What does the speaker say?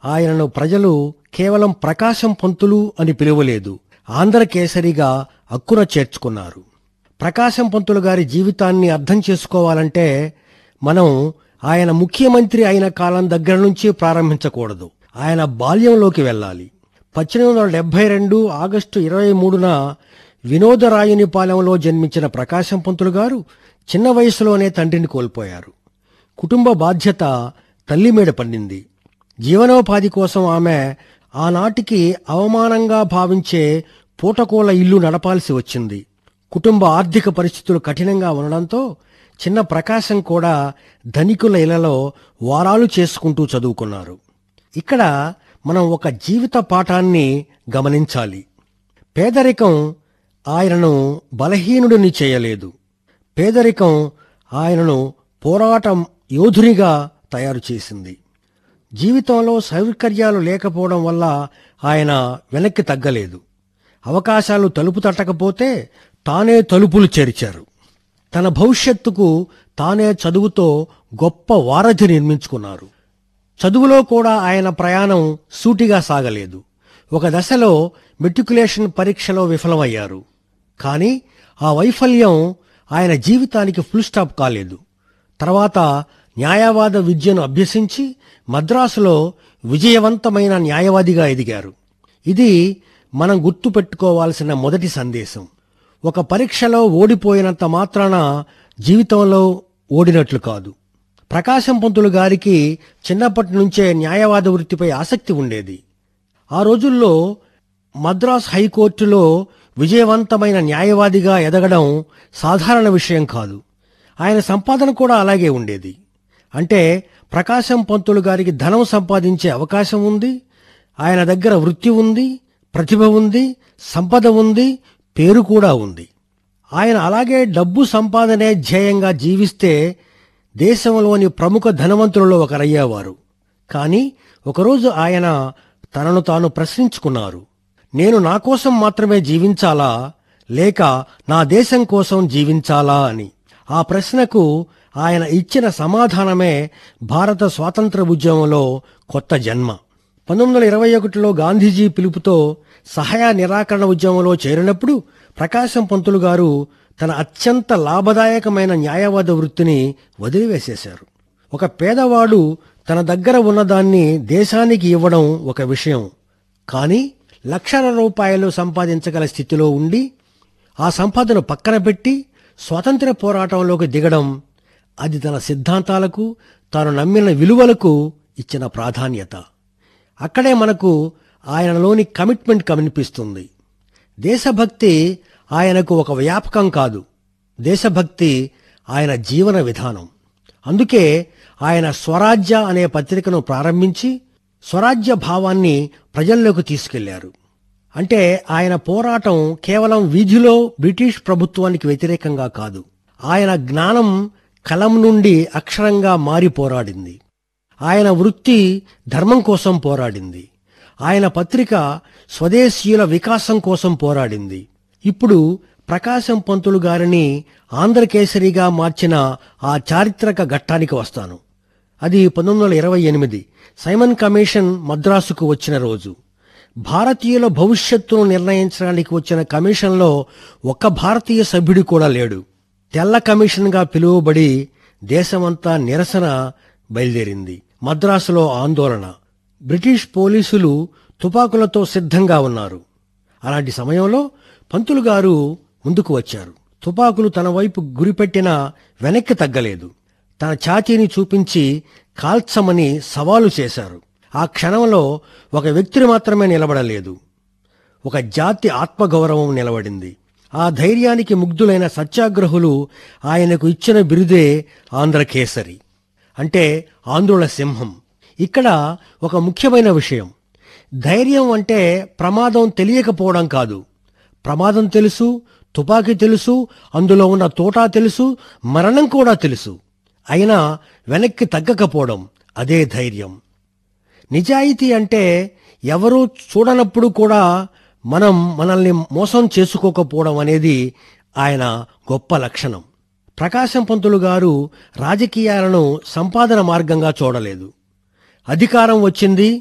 ఆయనను ప్రజలు కేవలం ప్రకాశం పంతులు అని పిలువలేదు ఆంధ్రకేసరిగా అక్కున చేర్చుకున్నారు ప్రకాశం పంతులు గారి జీవితాన్ని అర్థం చేసుకోవాలంటే మనం ఆయన ముఖ్యమంత్రి అయిన కాలం దగ్గర నుంచి ప్రారంభించకూడదు ఆయన బాల్యంలోకి వెళ్ళాలి పద్దెనిమిది వందల డెబ్బై రెండు ఆగస్టు ఇరవై మూడున వినోదరాయునిపాలెంలో జన్మించిన ప్రకాశం పంతులు గారు చిన్న వయసులోనే తండ్రిని కోల్పోయారు కుటుంబ బాధ్యత తల్లి మీద పండింది జీవనోపాధి కోసం ఆమె ఆనాటికి అవమానంగా భావించే పూటకోల ఇల్లు నడపాల్సి వచ్చింది కుటుంబ ఆర్థిక పరిస్థితులు కఠినంగా ఉండడంతో చిన్న ప్రకాశం కూడా ధనికుల ఇళ్లలో వారాలు చేసుకుంటూ చదువుకున్నారు ఇక్కడ మనం ఒక జీవిత పాఠాన్ని గమనించాలి పేదరికం ఆయనను బలహీనుడిని చేయలేదు పేదరికం ఆయనను పోరాటం యోధునిగా తయారు చేసింది జీవితంలో సౌకర్యాలు లేకపోవడం వల్ల ఆయన వెనక్కి తగ్గలేదు అవకాశాలు తలుపు తట్టకపోతే తానే తలుపులు చేర్చారు తన భవిష్యత్తుకు తానే చదువుతో గొప్ప వారధి నిర్మించుకున్నారు చదువులో కూడా ఆయన ప్రయాణం సూటిగా సాగలేదు ఒక దశలో మెట్రికులేషన్ పరీక్షలో విఫలమయ్యారు కానీ ఆ వైఫల్యం ఆయన జీవితానికి ఫుల్ స్టాప్ కాలేదు తర్వాత న్యాయవాద విద్యను అభ్యసించి మద్రాసులో విజయవంతమైన న్యాయవాదిగా ఎదిగారు ఇది మనం గుర్తుపెట్టుకోవాల్సిన మొదటి సందేశం ఒక పరీక్షలో ఓడిపోయినంత మాత్రాన జీవితంలో ఓడినట్లు కాదు ప్రకాశం పంతులు గారికి చిన్నప్పటి నుంచే న్యాయవాద వృత్తిపై ఆసక్తి ఉండేది ఆ రోజుల్లో మద్రాస్ హైకోర్టులో విజయవంతమైన న్యాయవాదిగా ఎదగడం సాధారణ విషయం కాదు ఆయన సంపాదన కూడా అలాగే ఉండేది అంటే ప్రకాశం పంతులు గారికి ధనం సంపాదించే అవకాశం ఉంది ఆయన దగ్గర వృత్తి ఉంది ప్రతిభ ఉంది సంపద ఉంది పేరు కూడా ఉంది ఆయన అలాగే డబ్బు సంపాదనే ధ్యేయంగా జీవిస్తే దేశంలోని ప్రముఖ ధనవంతులలో ఒకరయ్యేవారు కానీ ఒకరోజు ఆయన తనను తాను ప్రశ్నించుకున్నారు నేను నా కోసం మాత్రమే జీవించాలా లేక నా దేశం కోసం జీవించాలా అని ఆ ప్రశ్నకు ఆయన ఇచ్చిన సమాధానమే భారత స్వాతంత్ర ఉద్యమంలో కొత్త జన్మ పంతొమ్మిది వందల ఇరవై ఒకటిలో గాంధీజీ పిలుపుతో సహాయ నిరాకరణ ఉద్యమంలో చేరినప్పుడు ప్రకాశం పంతులు గారు తన అత్యంత లాభదాయకమైన న్యాయవాద వృత్తిని వదిలివేసేశారు ఒక పేదవాడు తన దగ్గర ఉన్నదాన్ని దేశానికి ఇవ్వడం ఒక విషయం కానీ లక్షల రూపాయలు సంపాదించగల స్థితిలో ఉండి ఆ సంపదను పక్కన పెట్టి స్వాతంత్ర పోరాటంలోకి దిగడం అది తన సిద్ధాంతాలకు తాను నమ్మిన విలువలకు ఇచ్చిన ప్రాధాన్యత అక్కడే మనకు ఆయనలోని కమిట్మెంట్ కనిపిస్తుంది దేశభక్తి ఆయనకు ఒక వ్యాపకం కాదు దేశభక్తి ఆయన జీవన విధానం అందుకే ఆయన స్వరాజ్య అనే పత్రికను ప్రారంభించి స్వరాజ్య భావాన్ని ప్రజల్లోకి తీసుకెళ్లారు అంటే ఆయన పోరాటం కేవలం వీధిలో బ్రిటిష్ ప్రభుత్వానికి వ్యతిరేకంగా కాదు ఆయన జ్ఞానం కలం నుండి అక్షరంగా మారి పోరాడింది ఆయన వృత్తి ధర్మం కోసం పోరాడింది ఆయన పత్రిక స్వదేశీయుల వికాసం కోసం పోరాడింది ఇప్పుడు ప్రకాశం పంతులు గారిని ఆంధ్రకేసరిగా మార్చిన ఆ చారిత్రక ఘట్టానికి వస్తాను అది పంతొమ్మిది వందల ఇరవై ఎనిమిది సైమన్ కమిషన్ మద్రాసుకు వచ్చిన రోజు భారతీయుల భవిష్యత్తును నిర్ణయించడానికి వచ్చిన కమిషన్లో ఒక్క భారతీయ సభ్యుడు కూడా లేడు తెల్ల కమిషన్గా పిలువబడి దేశమంతా నిరసన బయలుదేరింది మద్రాసులో ఆందోళన బ్రిటిష్ పోలీసులు తుపాకులతో సిద్ధంగా ఉన్నారు అలాంటి సమయంలో పంతులు గారు ముందుకు వచ్చారు తుపాకులు తన వైపు గురిపెట్టినా వెనక్కి తగ్గలేదు తన ఛాతీని చూపించి కాల్చమని సవాలు చేశారు ఆ క్షణంలో ఒక వ్యక్తిని మాత్రమే నిలబడలేదు ఒక జాతి ఆత్మగౌరవం నిలబడింది ఆ ధైర్యానికి ముగ్ధులైన సత్యాగ్రహులు ఆయనకు ఇచ్చిన బిరుదే ఆంధ్రకేసరి అంటే ఆంధ్రుల సింహం ఇక్కడ ఒక ముఖ్యమైన విషయం ధైర్యం అంటే ప్రమాదం తెలియకపోవడం కాదు ప్రమాదం తెలుసు తుపాకీ తెలుసు అందులో ఉన్న తోటా తెలుసు మరణం కూడా తెలుసు అయినా వెనక్కి తగ్గకపోవడం అదే ధైర్యం నిజాయితీ అంటే ఎవరూ చూడనప్పుడు కూడా మనం మనల్ని మోసం చేసుకోకపోవడం అనేది ఆయన గొప్ప లక్షణం ప్రకాశం పంతులు గారు రాజకీయాలను సంపాదన మార్గంగా చూడలేదు అధికారం వచ్చింది